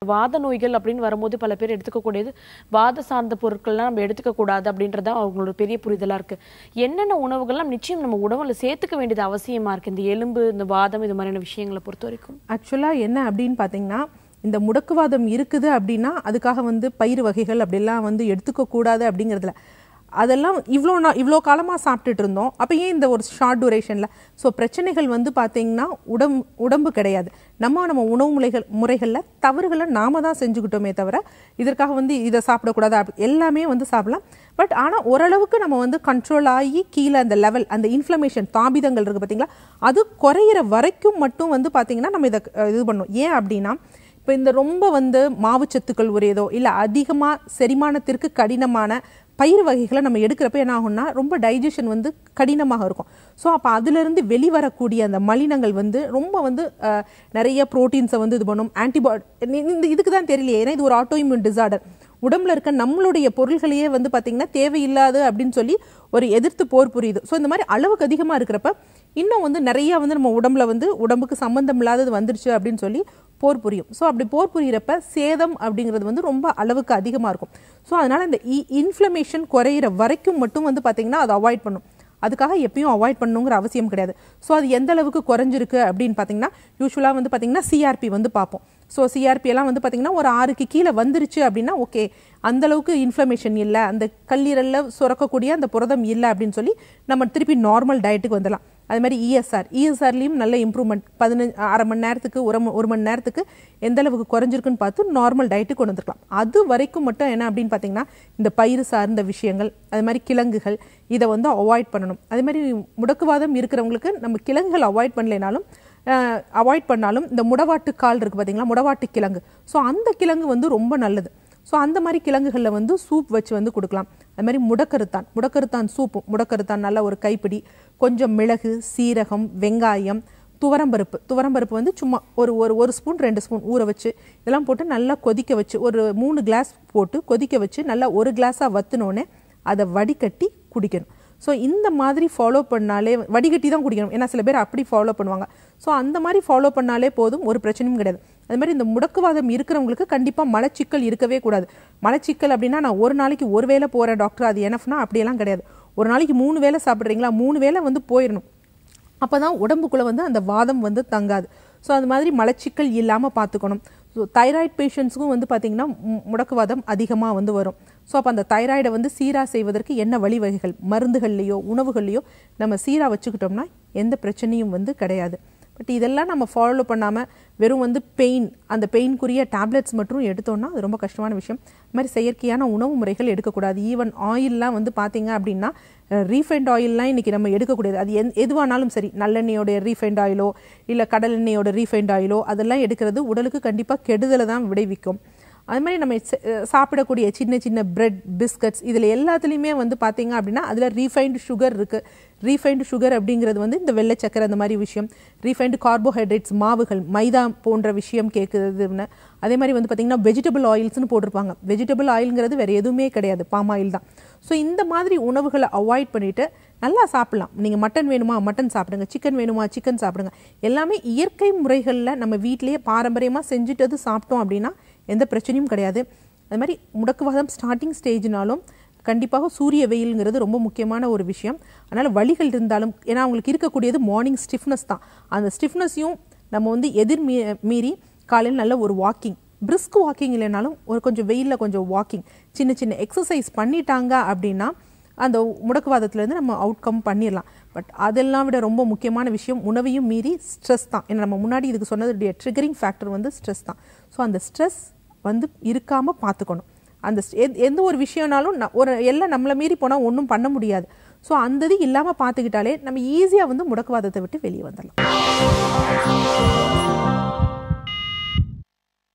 வாத நோய்கள் அப்படின்னு வரும்போது பல பேர் எடுத்துக்கக்கூடியது வாத சார்ந்த பொருட்கள்லாம் நம்ம எடுத்துக்க கூடாது அப்படின்றது தான் அவங்களோட பெரிய புரிதலா இருக்கு என்னென்ன உணவுகள்லாம் நிச்சயம் நம்ம உணவுல சேர்த்துக்க வேண்டியது அவசியமா இருக்கு இந்த எலும்பு இந்த வாதம் இது மாதிரியான விஷயங்களை பொறுத்த வரைக்கும் ஆக்சுவலாக என்ன அப்படின்னு பார்த்தீங்கன்னா இந்த முடக்குவாதம் இருக்குது அப்படின்னா அதுக்காக வந்து பயிறு வகைகள் அப்படிலாம் வந்து எடுத்துக்க கூடாது அப்படிங்கிறதுல அதெல்லாம் இவ்வளோ நான் இவ்வளோ காலமாக சாப்பிட்டுட்டு இருந்தோம் அப்போ ஏன் இந்த ஒரு ஷார்ட் டூரேஷனில் ஸோ பிரச்சனைகள் வந்து பார்த்தீங்கன்னா உடம் உடம்பு கிடையாது நம்ம நம்ம உணவு முறைகள் முறைகளில் தவறுகளை நாம தான் செஞ்சுக்கிட்டோமே தவிர இதற்காக வந்து இதை சாப்பிடக்கூடாது அப்படி எல்லாமே வந்து சாப்பிடலாம் பட் ஆனால் ஓரளவுக்கு நம்ம வந்து கண்ட்ரோல் ஆகி கீழே அந்த லெவல் அந்த இன்ஃப்ளமேஷன் தாபிதங்கள் இருக்குது பார்த்தீங்களா அது குறையிற வரைக்கும் மட்டும் வந்து பார்த்தீங்கன்னா நம்ம இதை அஹ், இது பண்ணணும் ஏன் அப்படின்னா இப்போ இந்த ரொம்ப வந்து மாவுச்சத்துக்கள் உரியதோ இல்லை அதிகமாக செரிமானத்திற்கு கடினமான பயிர் வகைகளை நம்ம எடுக்கிறப்ப என்ன ஆகும்னா ரொம்ப டைஜஷன் வந்து கடினமாக இருக்கும் ஸோ அப்போ அதிலிருந்து வெளிவரக்கூடிய அந்த மலினங்கள் வந்து ரொம்ப வந்து அஹ், நிறைய ப்ரோட்டீன்ஸை வந்து இது பண்ணும் ஆன்டிபாடி இந்த இதுக்கு தான் தெரியலையே ஏன்னா இது ஒரு ஆட்டோஇம்யூன் டிசார்டர் உடம்புல இருக்க நம்மளுடைய பொருள்களையே வந்து பார்த்தீங்கன்னா தேவையில்லாது அப்படின்னு சொல்லி ஒரு எதிர்த்து போர் புரியுது ஸோ இந்த மாதிரி அளவுக்கு அதிகமாக இருக்கிறப்ப இன்னும் வந்து நிறைய வந்து நம்ம உடம்புல வந்து உடம்புக்கு சம்பந்தம் இல்லாதது வந்துருச்சு அப்படின்னு சொல்லி போர் புரியும் ஸோ அப்படி போர் புரியிறப்ப சேதம் அப்படிங்கிறது வந்து ரொம்ப அளவுக்கு அதிகமாக இருக்கும் ஸோ அதனால இந்த இன்ஃப்ளமேஷன் குறையிற வரைக்கும் மட்டும் வந்து பார்த்தீங்கன்னா அதை அவாய்ட் பண்ணும் அதுக்காக எப்பயும் அவாய்ட் பண்ணணுங்கிற அவசியம் கிடையாது ஸோ அது எந்த அளவுக்கு குறைஞ்சிருக்கு அப்படின்னு பார்த்தீங்கன்னா யூஸ்வலாக வந்து பார்த்தீங்கன்னா சிஆர்பி வந்து பார்ப்போம் ஸோ சிஆர்பி எல்லாம் வந்து பார்த்தீங்கன்னா ஒரு ஆறுக்கு கீழே வந்துருச்சு அப்படின்னா ஓகே அந்த அளவுக்கு இன்ஃப்ளமேஷன் இல்லை அந்த கல்லீரலில் சுரக்கக்கூடிய அந்த புரதம் இல்லை அப்படின்னு சொல்லி நம்ம திருப்பி நார்மல் டயட்டுக்கு வந்துடலாம் அது மாதிரி இஎஸ்ஆர் இஎஸ்ஆர்லேயும் நல்ல இம்ப்ரூவ்மெண்ட் பதினஞ்சு அரை மணி நேரத்துக்கு ஒரு ம- ஒரு மணி நேரத்துக்கு எந்த அளவுக்கு குறைஞ்சிருக்குன்னு பார்த்து நார்மல் டயட்டுக்கு கொண்டு வந்துருக்கலாம் அது வரைக்கும் மட்டும் என்ன அப்படின்னு பார்த்தீங்கன்னா இந்த பயிறு சார்ந்த விஷயங்கள் அது மாதிரி கிழங்குகள் இதை வந்து அவாய்ட் பண்ணணும் அதே மாதிரி முடக்குவாதம் இருக்கிறவங்களுக்கு நம்ம கிழங்குகள் அவாய்ட் பண்ணலைனாலும் அவாய்ட் பண்ணாலும் இந்த முடவாட்டு கால் இருக்குது பார்த்தீங்களா முடவாட்டு கிழங்கு ஸோ அந்த கிழங்கு வந்து ரொம்ப நல்லது ஸோ அந்த மாதிரி கிழங்குகளில் வந்து சூப் வச்சு வந்து கொடுக்கலாம் அது மாதிரி முடக்கருத்தான் முடக்கருத்தான் சூப்பு முடக்கருத்தான் நல்ல ஒரு கைப்பிடி கொஞ்சம் மிளகு சீரகம் வெங்காயம் துவரம்பருப்பு துவரம்பருப்பு வந்து சும்மா ஒரு ஒரு ஒரு ஸ்பூன் ரெண்டு ஸ்பூன் ஊற வச்சு இதெல்லாம் போட்டு நல்லா கொதிக்க வச்சு ஒரு மூணு கிளாஸ் போட்டு கொதிக்க வச்சு நல்லா ஒரு கிளாஸாக வத்துனோடனே அதை வடிகட்டி குடிக்கணும் ஸோ இந்த மாதிரி ஃபாலோ பண்ணாலே வடிகட்டி தான் குடிக்கணும் ஏன்னா சில பேர் அப்படி ஃபாலோ பண்ணுவாங்க ஸோ அந்த மாதிரி ஃபாலோ பண்ணாலே போதும் ஒரு பிரச்சனையும் கிடையாது அது மாதிரி இந்த முடக்குவாதம் இருக்கிறவங்களுக்கு கண்டிப்பாக மலச்சிக்கல் இருக்கவே கூடாது மலச்சிக்கல் அப்படின்னா நான் ஒரு நாளைக்கு ஒரு வேளை போகிறேன் டாக்டர் அது எனஃப்னா அப்படியெல்லாம் கிடையாது ஒரு நாளைக்கு மூணு வேளை சாப்பிட்றீங்களா மூணு வேளை வந்து போயிடணும் அப்போ தான் உடம்புக்குள்ளே வந்து அந்த வாதம் வந்து தங்காது ஸோ அது மாதிரி மலச்சிக்கல் இல்லாமல் பார்த்துக்கணும் ஸோ தைராய்டு பேஷண்ட்ஸுக்கும் வந்து பார்த்திங்கன்னா மு- முடக்குவாதம் அதிகமாக வந்து வரும் ஸோ அப்போ அந்த தைராய்டை வந்து சீராக செய்வதற்கு என்ன வழிவகைகள் மருந்துகள்லையோ உணவுகள்லையோ நம்ம சீராக வச்சுக்கிட்டோம்னா எந்த பிரச்சனையும் வந்து கிடையாது பட் இதெல்லாம் நம்ம ஃபாலோ பண்ணாமல் வெறும் வந்து பெயின் அந்த பெயின்குரிய டேப்லெட்ஸ் மட்டும் எடுத்தோம்னா அது ரொம்ப கஷ்டமான விஷயம் இது மாதிரி செயற்கையான உணவு முறைகள் எடுக்கக்கூடாது ஈவன் ஆயில்லாம் வந்து பார்த்தீங்க அப்படின்னா ரீஃபைண்ட் ஆயில்லாம் இன்றைக்கி நம்ம எடுக்கக்கூடாது அது எந் எதுவானாலும் சரி நல்லெண்ணெயோட ரீஃபைண்ட் ஆயிலோ இல்லை கடலெண்ணெயோட ரீஃபைண்ட் ஆயிலோ அதெல்லாம் எடுக்கிறது உடலுக்கு கண்டிப்பாக கெடுதலை தான் விளைவிக்கும் அது மாதிரி நம்ம ச- அஹ் சாப்பிடக்கூடிய சின்ன சின்ன பிரெட் பிஸ்கட்ஸ் இதில் எல்லாத்துலேயுமே வந்து பார்த்தீங்க அப்படின்னா அதில் ரீஃபைண்டு சுகர் இருக்குது ரீஃபைண்டு சுகர் அப்படிங்கிறது வந்து இந்த வெள்ளை சக்கரை அந்த மாதிரி விஷயம் ரீஃபைண்டு கார்போஹைட்ரேட்ஸ் மாவுகள் மைதா போன்ற விஷயம் கேட்குறதுன்னு அதே மாதிரி வந்து பார்த்தீங்கன்னா வெஜிடபிள் ஆயில்ஸ்னு போட்டிருப்பாங்க வெஜிடபிள் ஆயில்ங்கிறது வேறு எதுவுமே கிடையாது பாம் ஆயில் தான் ஸோ இந்த மாதிரி உணவுகளை அவாய்ட் பண்ணிட்டு நல்லா சாப்பிடலாம் நீங்கள் மட்டன் வேணுமா மட்டன் சாப்பிடுங்க சிக்கன் வேணுமா சிக்கன் சாப்பிடுங்க எல்லாமே இயற்கை முறைகளில் நம்ம வீட்டிலேயே பாரம்பரியமாக செஞ்சுட்டது சாப்பிட்டோம் அப்படின்னா எந்த பிரச்சனையும் கிடையாது அது மாதிரி முடக்குவாதம் ஸ்டார்டிங் ஸ்டேஜ்னாலும் கண்டிப்பாக சூரிய வெயிலுங்கிறது ரொம்ப முக்கியமான ஒரு விஷயம் அதனால் வலிகள் இருந்தாலும் ஏன்னா அவங்களுக்கு இருக்கக்கூடியது மார்னிங் ஸ்டிஃப்னஸ் தான் அந்த ஸ்டிஃப்னஸையும் நம்ம வந்து எதிர் மீ மீறி காலையில் நல்ல ஒரு வாக்கிங் பிரிஸ்க் வாக்கிங் இல்லைனாலும் ஒரு கொஞ்சம் வெயிலில் கொஞ்சம் வாக்கிங் சின்ன சின்ன எக்ஸசைஸ் பண்ணிட்டாங்க அப்படின்னா அந்த முடக்குவாதத்துலேருந்து நம்ம அவுட்கம் பண்ணிடலாம் பட் அதெல்லாம் விட ரொம்ப முக்கியமான விஷயம் உணவையும் மீறி ஸ்ட்ரெஸ் தான் ஏன்னா நம்ம முன்னாடி இதுக்கு சொன்னதுடைய ட்ரிகரிங் ஃபேக்டர் வந்து ஸ்ட்ரெஸ் தான் ஸோ அந்த ஸ்ட்ரெஸ் வந்து இருக்காமல் பார்த்துக்கணும் அந்த st- எந்த- எந்த ஒரு விஷயம்னாலும் ந- ஒரு எல்லாம் நம்மளை மீறி போனால் ஒன்றும் பண்ண முடியாது ஸோ அந்த இது இல்லாமல் பார்த்துக்கிட்டாலே நம்ம ஈஸியாக வந்து முடக்குவாதத்தை விட்டு வெளியே வந்துடலாம்